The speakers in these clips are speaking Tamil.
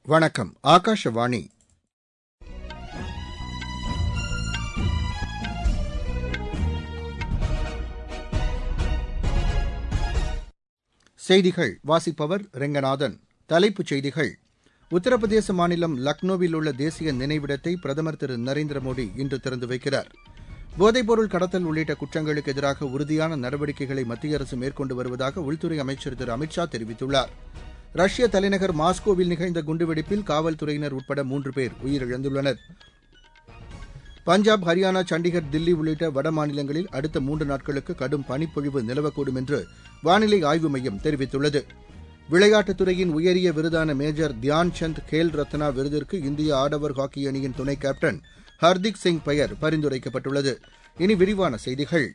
வணக்கம் ஆகாஷவாணி செய்திகள் வாசிப்பவர் ரெங்கநாதன் தலைப்புச் செய்திகள் உத்தரப்பிரதேச மாநிலம் லக்னோவில் உள்ள தேசிய நினைவிடத்தை பிரதமர் திரு நரேந்திர மோடி இன்று திறந்து வைக்கிறார் போதைப்பொருள் கடத்தல் உள்ளிட்ட குற்றங்களுக்கு எதிராக உறுதியான நடவடிக்கைகளை மத்திய அரசு மேற்கொண்டு வருவதாக உள்துறை அமைச்சர் திரு அமித் ஷா தெரிவித்துள்ளார் ரஷ்ய தலைநகர் மாஸ்கோவில் நிகழ்ந்த குண்டுவெடிப்பில் காவல்துறையினர் உட்பட மூன்று பேர் உயிரிழந்துள்ளனர் பஞ்சாப் ஹரியானா சண்டிகர் தில்லி உள்ளிட்ட வட மாநிலங்களில் அடுத்த மூன்று நாட்களுக்கு கடும் பனிப்பொழிவு நிலவக்கூடும் என்று வானிலை ஆய்வு மையம் தெரிவித்துள்ளது விளையாட்டுத் துறையின் உயரிய விருதான மேஜர் தியான் சந்த் கேல் ரத்னா விருதிற்கு இந்திய ஆடவர் ஹாக்கி அணியின் துணை கேப்டன் ஹர்திக் சிங் பெயர் பரிந்துரைக்கப்பட்டுள்ளது இனி விரிவான செய்திகள்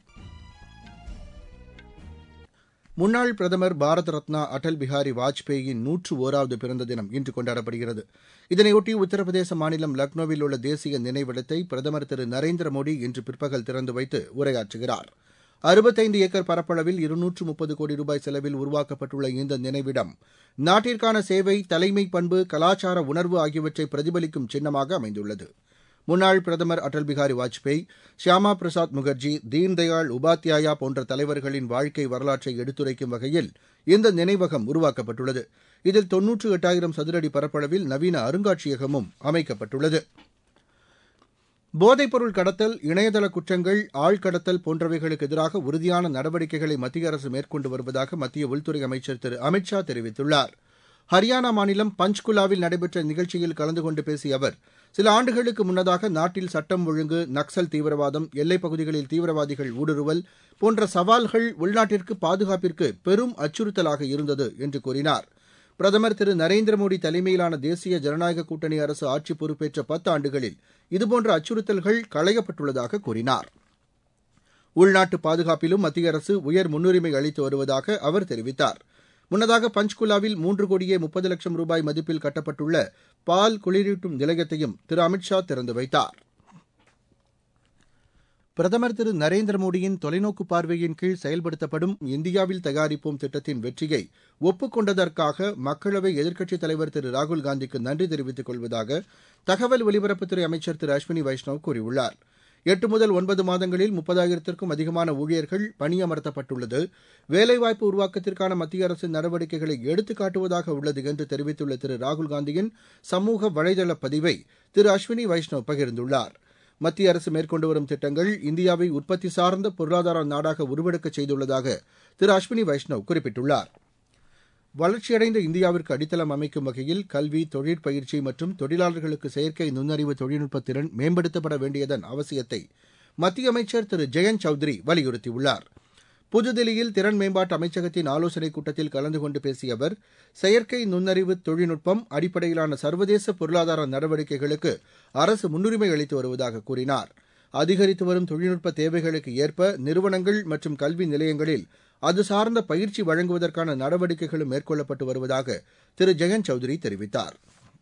முன்னாள் பிரதமர் பாரத ரத்னா அடல் பிஹாரி வாஜ்பேயின் நூற்று ஓராவது பிறந்த தினம் இன்று கொண்டாடப்படுகிறது இதனையொட்டி உத்தரப்பிரதேச மாநிலம் லக்னோவில் உள்ள தேசிய நினைவிடத்தை பிரதமர் திரு நரேந்திர மோடி இன்று பிற்பகல் திறந்து வைத்து உரையாற்றுகிறார் அறுபத்தைந்து ஏக்கர் பரப்பளவில் இருநூற்று முப்பது கோடி ரூபாய் செலவில் உருவாக்கப்பட்டுள்ள இந்த நினைவிடம் நாட்டிற்கான சேவை தலைமை பண்பு கலாச்சார உணர்வு ஆகியவற்றை பிரதிபலிக்கும் சின்னமாக அமைந்துள்ளது முன்னாள் பிரதமர் அடல் பிகாரி வாஜ்பேயி ஷியாமா பிரசாத் முகர்ஜி தீன்தயாள் உபாத்யாயா போன்ற தலைவர்களின் வாழ்க்கை வரலாற்றை எடுத்துரைக்கும் வகையில் இந்த நினைவகம் உருவாக்கப்பட்டுள்ளது இதில் தொன்னூற்று எட்டாயிரம் சதுரடி பரப்பளவில் நவீன அருங்காட்சியகமும் அமைக்கப்பட்டுள்ளது போதைப்பொருள் கடத்தல் இணையதள குற்றங்கள் ஆள்கடத்தல் போன்றவைகளுக்கு எதிராக உறுதியான நடவடிக்கைகளை மத்திய அரசு மேற்கொண்டு வருவதாக மத்திய உள்துறை அமைச்சர் திரு அமித் ஷா தெரிவித்துள்ளார் ஹரியானா மாநிலம் பஞ்ச்குலாவில் நடைபெற்ற நிகழ்ச்சியில் கலந்து கொண்டு பேசிய அவர் சில ஆண்டுகளுக்கு முன்னதாக நாட்டில் சட்டம் ஒழுங்கு நக்சல் தீவிரவாதம் எல்லைப் பகுதிகளில் தீவிரவாதிகள் ஊடுருவல் போன்ற சவால்கள் உள்நாட்டிற்கு பாதுகாப்பிற்கு பெரும் அச்சுறுத்தலாக இருந்தது என்று கூறினார் பிரதமர் திரு நரேந்திர மோடி தலைமையிலான தேசிய ஜனநாயக கூட்டணி அரசு ஆட்சி பொறுப்பேற்ற பத்து ஆண்டுகளில் இதுபோன்ற அச்சுறுத்தல்கள் களையப்பட்டுள்ளதாக கூறினார் உள்நாட்டு பாதுகாப்பிலும் மத்திய அரசு உயர் முன்னுரிமை அளித்து வருவதாக அவர் தெரிவித்தார் முன்னதாக பஞ்ச்குலாவில் மூன்று கோடியே முப்பது லட்சம் ரூபாய் மதிப்பில் கட்டப்பட்டுள்ள பால் குளிரூட்டும் நிலையத்தையும் திரு அமித் ஷா திறந்து வைத்தார் பிரதமர் திரு நரேந்திர மோடியின் தொலைநோக்கு பார்வையின் கீழ் செயல்படுத்தப்படும் இந்தியாவில் தயாரிப்போம் திட்டத்தின் வெற்றியை ஒப்புக் கொண்டதற்காக மக்களவை எதிர்க்கட்சித் தலைவர் திரு ராகுல் காந்திக்கு நன்றி தெரிவித்துக் கொள்வதாக தகவல் ஒலிபரப்புத்துறை அமைச்சர் திரு அஸ்வினி வைஷ்ணவ் கூறியுள்ளார் எட்டு முதல் ஒன்பது மாதங்களில் முப்பதாயிரத்திற்கும் அதிகமான ஊழியர்கள் பணியமர்த்தப்பட்டுள்ளது வேலைவாய்ப்பு உருவாக்கத்திற்கான மத்திய அரசின் நடவடிக்கைகளை எடுத்துக் காட்டுவதாக உள்ளது என்று தெரிவித்துள்ள திரு ராகுல் காந்தியின் சமூக வலைதள பதிவை திரு அஸ்வினி வைஷ்ணவ் பகிர்ந்துள்ளார் மத்திய அரசு மேற்கொண்டு வரும் திட்டங்கள் இந்தியாவை உற்பத்தி சார்ந்த பொருளாதார நாடாக உருவெடுக்க செய்துள்ளதாக திரு அஸ்வினி வைஷ்ணவ் குறிப்பிட்டுள்ளார் வளர்ச்சியடைந்த இந்தியாவிற்கு அடித்தளம் அமைக்கும் வகையில் கல்வி தொழிற்பயிற்சி மற்றும் தொழிலாளர்களுக்கு செயற்கை நுண்ணறிவு தொழில்நுட்ப திறன் மேம்படுத்தப்பட வேண்டியதன் அவசியத்தை மத்திய அமைச்சர் திரு ஜெயந்த் சௌத்ரி வலியுறுத்தியுள்ளார் புதுதில்லியில் திறன் மேம்பாட்டு அமைச்சகத்தின் ஆலோசனைக் கூட்டத்தில் கலந்து கொண்டு பேசிய அவர் செயற்கை நுண்ணறிவு தொழில்நுட்பம் அடிப்படையிலான சர்வதேச பொருளாதார நடவடிக்கைகளுக்கு அரசு முன்னுரிமை அளித்து வருவதாக கூறினார் அதிகரித்து வரும் தொழில்நுட்ப தேவைகளுக்கு ஏற்ப நிறுவனங்கள் மற்றும் கல்வி நிலையங்களில் அது சார்ந்த பயிற்சி வழங்குவதற்கான நடவடிக்கைகளும் மேற்கொள்ளப்பட்டு வருவதாக திரு ஜெயந்த் சௌத்ரி தெரிவித்தார்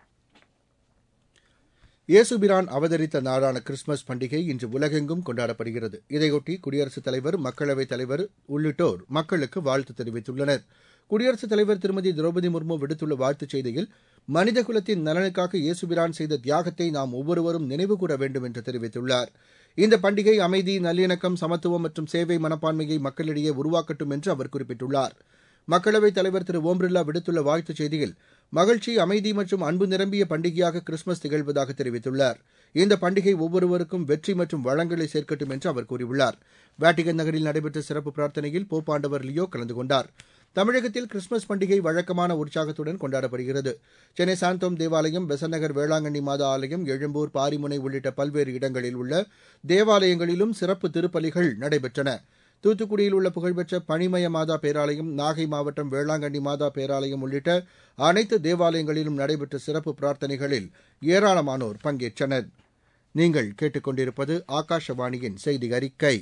இயேசுபிரான் அவதரித்த நாளான கிறிஸ்துமஸ் பண்டிகை இன்று உலகெங்கும் கொண்டாடப்படுகிறது இதையொட்டி குடியரசுத் தலைவர் மக்களவைத் தலைவர் உள்ளிட்டோர் மக்களுக்கு வாழ்த்து தெரிவித்துள்ளனர் குடியரசுத் தலைவர் திருமதி திரௌபதி முர்மு விடுத்துள்ள வாழ்த்துச் செய்தியில் மனித குலத்தின் நலனுக்காக இயேசுபிரான் செய்த தியாகத்தை நாம் ஒவ்வொருவரும் நினைவுகூர வேண்டும் என்று தெரிவித்துள்ளார் இந்த பண்டிகை அமைதி நல்லிணக்கம் சமத்துவம் மற்றும் சேவை மனப்பான்மையை மக்களிடையே உருவாக்கட்டும் என்று அவர் குறிப்பிட்டுள்ளார் மக்களவைத் தலைவர் திரு ஓம் பிர்லா விடுத்துள்ள வாழ்த்துச் செய்தியில் மகிழ்ச்சி அமைதி மற்றும் அன்பு நிரம்பிய பண்டிகையாக கிறிஸ்துமஸ் திகழ்வதாக தெரிவித்துள்ளார் இந்த பண்டிகை ஒவ்வொருவருக்கும் வெற்றி மற்றும் வளங்களை சேர்க்கட்டும் என்று அவர் கூறியுள்ளார் வேட்டிகன் நகரில் நடைபெற்ற சிறப்பு பிரார்த்தனையில் போப்பாண்டவர் லியோ கலந்து கொண்டார் தமிழகத்தில் கிறிஸ்துமஸ் பண்டிகை வழக்கமான உற்சாகத்துடன் கொண்டாடப்படுகிறது சென்னை சாந்தோம் தேவாலயம் பெசநகர் வேளாங்கண்ணி மாதா ஆலயம் எழும்பூர் பாரிமுனை உள்ளிட்ட பல்வேறு இடங்களில் உள்ள தேவாலயங்களிலும் சிறப்பு திருப்பலிகள் நடைபெற்றன தூத்துக்குடியில் உள்ள புகழ்பெற்ற பனிமய மாதா பேராலயம் நாகை மாவட்டம் வேளாங்கண்ணி மாதா பேராலயம் உள்ளிட்ட அனைத்து தேவாலயங்களிலும் நடைபெற்ற சிறப்பு பிரார்த்தனைகளில் ஏராளமானோர் பங்கேற்றனர் நீங்கள் கேட்டுக்கொண்டிருப்பது ஆகாஷவாணியின் செய்தி அறிக்கை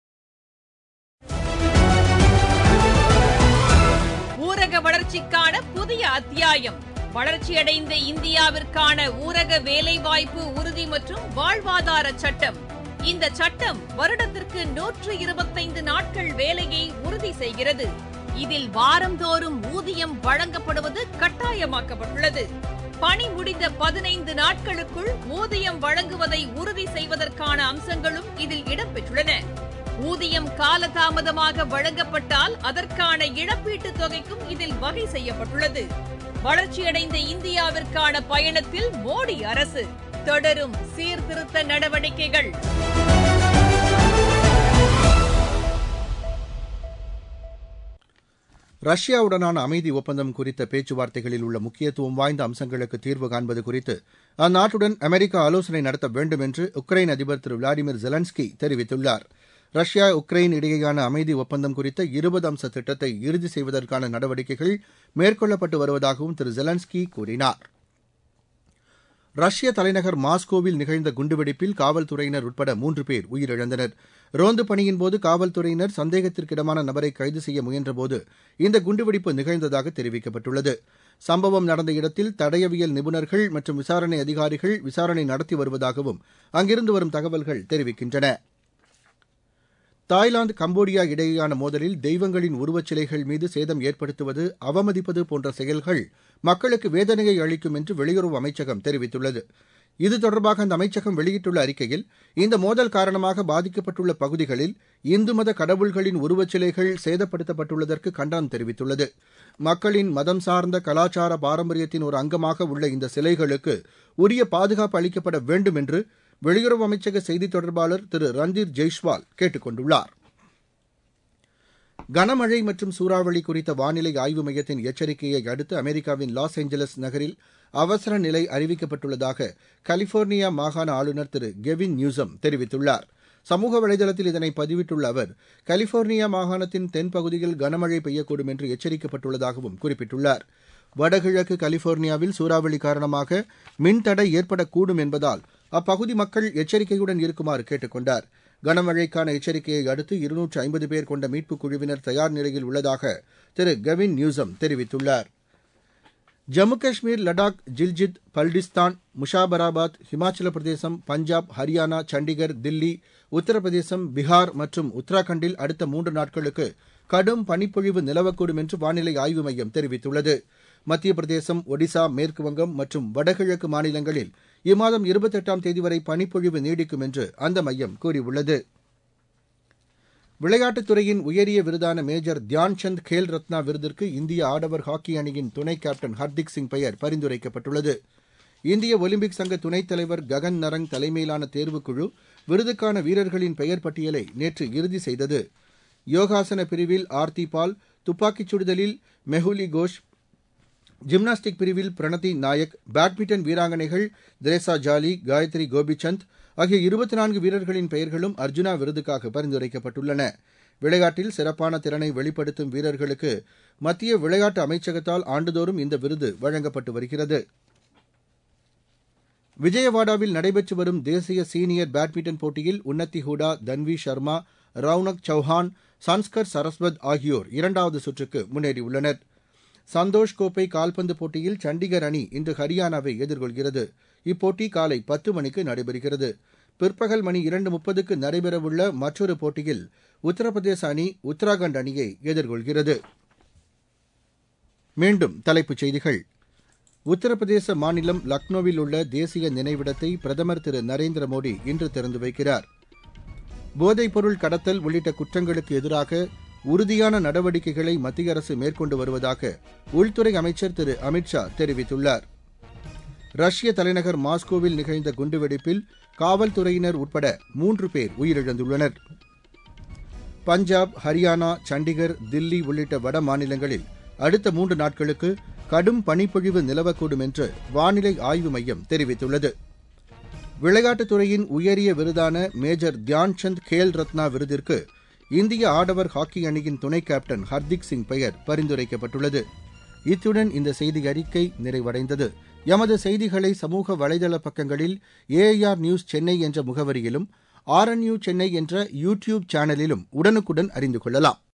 ஊரக வளர்ச்சிக்கான புதிய அத்தியாயம் வளர்ச்சியடைந்த இந்தியாவிற்கான ஊரக வேலைவாய்ப்பு உறுதி மற்றும் வாழ்வாதார சட்டம் இந்த சட்டம் வருடத்திற்கு நூற்று இருபத்தைந்து நாட்கள் வேலையை உறுதி செய்கிறது இதில் வாரந்தோறும் ஊதியம் வழங்கப்படுவது கட்டாயமாக்கப்பட்டுள்ளது பணி முடிந்த பதினைந்து நாட்களுக்குள் ஊதியம் வழங்குவதை உறுதி செய்வதற்கான அம்சங்களும் இதில் இடம்பெற்றுள்ளன ஊதியம் காலதாமதமாக வழங்கப்பட்டால் அதற்கான இழப்பீட்டுத் தொகைக்கும் இதில் வகை செய்யப்பட்டுள்ளது வளர்ச்சியடைந்த இந்தியாவிற்கான பயணத்தில் மோடி அரசு தொடரும் சீர்திருத்த நடவடிக்கைகள் ரஷ்யாவுடனான அமைதி ஒப்பந்தம் குறித்த பேச்சுவார்த்தைகளில் உள்ள முக்கியத்துவம் வாய்ந்த அம்சங்களுக்கு தீர்வு காண்பது குறித்து அந்நாட்டுடன் அமெரிக்கா ஆலோசனை நடத்த வேண்டும் என்று உக்ரைன் அதிபர் திரு விளாடிமிர் ஜெலன்ஸ்கி தெரிவித்துள்ளார் ரஷ்யா உக்ரைன் இடையேயான அமைதி ஒப்பந்தம் குறித்த இருபது அம்ச திட்டத்தை இறுதி செய்வதற்கான நடவடிக்கைகள் மேற்கொள்ளப்பட்டு வருவதாகவும் திரு ஜெலன்ஸ்கி கூறினார் ரஷ்ய தலைநகர் மாஸ்கோவில் நிகழ்ந்த குண்டுவெடிப்பில் காவல்துறையினர் உட்பட மூன்று பேர் உயிரிழந்தனர் ரோந்து பணியின்போது காவல்துறையினர் சந்தேகத்திற்கிடமான நபரை கைது செய்ய முயன்றபோது இந்த குண்டுவெடிப்பு நிகழ்ந்ததாக தெரிவிக்கப்பட்டுள்ளது சம்பவம் நடந்த இடத்தில் தடயவியல் நிபுணர்கள் மற்றும் விசாரணை அதிகாரிகள் விசாரணை நடத்தி வருவதாகவும் அங்கிருந்து வரும் தகவல்கள் தெரிவிக்கின்றன தாய்லாந்து கம்போடியா இடையேயான மோதலில் தெய்வங்களின் உருவச்சிலைகள் மீது சேதம் ஏற்படுத்துவது அவமதிப்பது போன்ற செயல்கள் மக்களுக்கு வேதனையை அளிக்கும் என்று வெளியுறவு அமைச்சகம் தெரிவித்துள்ளது இது தொடர்பாக அந்த அமைச்சகம் வெளியிட்டுள்ள அறிக்கையில் இந்த மோதல் காரணமாக பாதிக்கப்பட்டுள்ள பகுதிகளில் இந்து மத கடவுள்களின் உருவச்சிலைகள் சேதப்படுத்தப்பட்டுள்ளதற்கு கண்டனம் தெரிவித்துள்ளது மக்களின் மதம் சார்ந்த கலாச்சார பாரம்பரியத்தின் ஒரு அங்கமாக உள்ள இந்த சிலைகளுக்கு உரிய பாதுகாப்பு அளிக்கப்பட வேண்டும் என்று வெளியுறவு அமைச்சக செய்தித் தொடர்பாளர் திரு ரந்தீர் ஜெய்ஷ்வால் கேட்டுக் கொண்டுள்ளார் கனமழை மற்றும் சூறாவளி குறித்த வானிலை ஆய்வு மையத்தின் எச்சரிக்கையை அடுத்து அமெரிக்காவின் லாஸ் ஏஞ்சலஸ் நகரில் அவசர நிலை அறிவிக்கப்பட்டுள்ளதாக கலிபோர்னியா மாகாண ஆளுநர் திரு கெவின் நியூசம் தெரிவித்துள்ளார் சமூக வலைதளத்தில் இதனை பதிவிட்டுள்ள அவர் கலிபோர்னியா மாகாணத்தின் தென்பகுதியில் கனமழை பெய்யக்கூடும் என்று எச்சரிக்கப்பட்டுள்ளதாகவும் குறிப்பிட்டுள்ளார் வடகிழக்கு கலிபோர்னியாவில் சூறாவளி காரணமாக மின்தடை ஏற்படக்கூடும் என்பதால் அப்பகுதி மக்கள் எச்சரிக்கையுடன் இருக்குமாறு கேட்டுக் கொண்டார் கனமழைக்கான எச்சரிக்கையை அடுத்து இருநூற்று ஐம்பது பேர் கொண்ட மீட்புக் குழுவினர் தயார் நிலையில் உள்ளதாக திரு கவின் நியூசம் தெரிவித்துள்ளார் ஜம்மு காஷ்மீர் லடாக் ஜில்ஜித் பல்டிஸ்தான் முஷாபராபாத் ஹிமாச்சல பிரதேசம் பஞ்சாப் ஹரியானா சண்டிகர் தில்லி உத்தரப்பிரதேசம் பீகார் மற்றும் உத்தராகண்டில் அடுத்த மூன்று நாட்களுக்கு கடும் பனிப்பொழிவு நிலவக்கூடும் என்று வானிலை ஆய்வு மையம் தெரிவித்துள்ளது மத்திய பிரதேசம் ஒடிசா மேற்குவங்கம் மற்றும் வடகிழக்கு மாநிலங்களில் இம்மாதம் இருபத்தெட்டாம் தேதி வரை பனிப்பொழிவு நீடிக்கும் என்று அந்த மையம் கூறியுள்ளது விளையாட்டுத் துறையின் உயரிய விருதான மேஜர் தியான்சந்த் கேல் ரத்னா விருதிற்கு இந்திய ஆடவர் ஹாக்கி அணியின் துணை கேப்டன் ஹர்திக் சிங் பெயர் பரிந்துரைக்கப்பட்டுள்ளது இந்திய ஒலிம்பிக் சங்க துணைத் தலைவர் ககன் நரங் தலைமையிலான தேர்வுக்குழு விருதுக்கான வீரர்களின் பெயர் பட்டியலை நேற்று இறுதி செய்தது யோகாசன பிரிவில் ஆர்த்தி பால் துப்பாக்கிச் சுடுதலில் மெஹுலி கோஷ் ஜிம்னாஸ்டிக் பிரிவில் பிரணதி நாயக் பேட்மிண்டன் வீராங்கனைகள் திரேசா ஜாலி காயத்ரி கோபிசந்த் ஆகிய இருபத்தி நான்கு வீரர்களின் பெயர்களும் அர்ஜுனா விருதுக்காக பரிந்துரைக்கப்பட்டுள்ளன விளையாட்டில் சிறப்பான திறனை வெளிப்படுத்தும் வீரர்களுக்கு மத்திய விளையாட்டு அமைச்சகத்தால் ஆண்டுதோறும் இந்த விருது வழங்கப்பட்டு வருகிறது விஜயவாடாவில் நடைபெற்று வரும் தேசிய சீனியர் பேட்மிண்டன் போட்டியில் உன்னத்தி ஹூடா தன்வி சர்மா ரவுனக் சௌஹான் சன்ஸ்கர் சரஸ்வத் ஆகியோர் இரண்டாவது சுற்றுக்கு முன்னேறியுள்ளனர் சந்தோஷ் கோப்பை கால்பந்து போட்டியில் சண்டிகர் அணி இன்று ஹரியானாவை எதிர்கொள்கிறது இப்போட்டி காலை பத்து மணிக்கு நடைபெறுகிறது பிற்பகல் மணி இரண்டு முப்பதுக்கு நடைபெறவுள்ள மற்றொரு போட்டியில் உத்தரப்பிரதேச அணி உத்தராகண்ட் அணியை எதிர்கொள்கிறது மீண்டும் தலைப்புச் செய்திகள் உத்தரப்பிரதேச மாநிலம் லக்னோவில் உள்ள தேசிய நினைவிடத்தை பிரதமர் திரு நரேந்திர மோடி இன்று திறந்து வைக்கிறார் போதைப்பொருள் கடத்தல் உள்ளிட்ட குற்றங்களுக்கு எதிராக உறுதியான நடவடிக்கைகளை மத்திய அரசு மேற்கொண்டு வருவதாக உள்துறை அமைச்சர் திரு அமித்ஷா தெரிவித்துள்ளார் ரஷ்ய தலைநகர் மாஸ்கோவில் நிகழ்ந்த குண்டுவெடிப்பில் காவல்துறையினர் உட்பட மூன்று பேர் உயிரிழந்துள்ளனர் பஞ்சாப் ஹரியானா சண்டிகர் தில்லி உள்ளிட்ட வட மாநிலங்களில் அடுத்த மூன்று நாட்களுக்கு கடும் பனிப்பொழிவு நிலவக்கூடும் என்று வானிலை ஆய்வு மையம் தெரிவித்துள்ளது விளையாட்டுத் துறையின் உயரிய விருதான மேஜர் தியான்சந்த் கேல் ரத்னா விருதிற்கு இந்திய ஆடவர் ஹாக்கி அணியின் துணை கேப்டன் ஹர்திக் சிங் பெயர் பரிந்துரைக்கப்பட்டுள்ளது இத்துடன் இந்த செய்தி அறிக்கை நிறைவடைந்தது எமது செய்திகளை சமூக வலைதள பக்கங்களில் ஏஐஆர் நியூஸ் சென்னை என்ற முகவரியிலும் ஆர்என்யூ சென்னை என்ற யூ டியூப் சேனலிலும் உடனுக்குடன் அறிந்து கொள்ளலாம்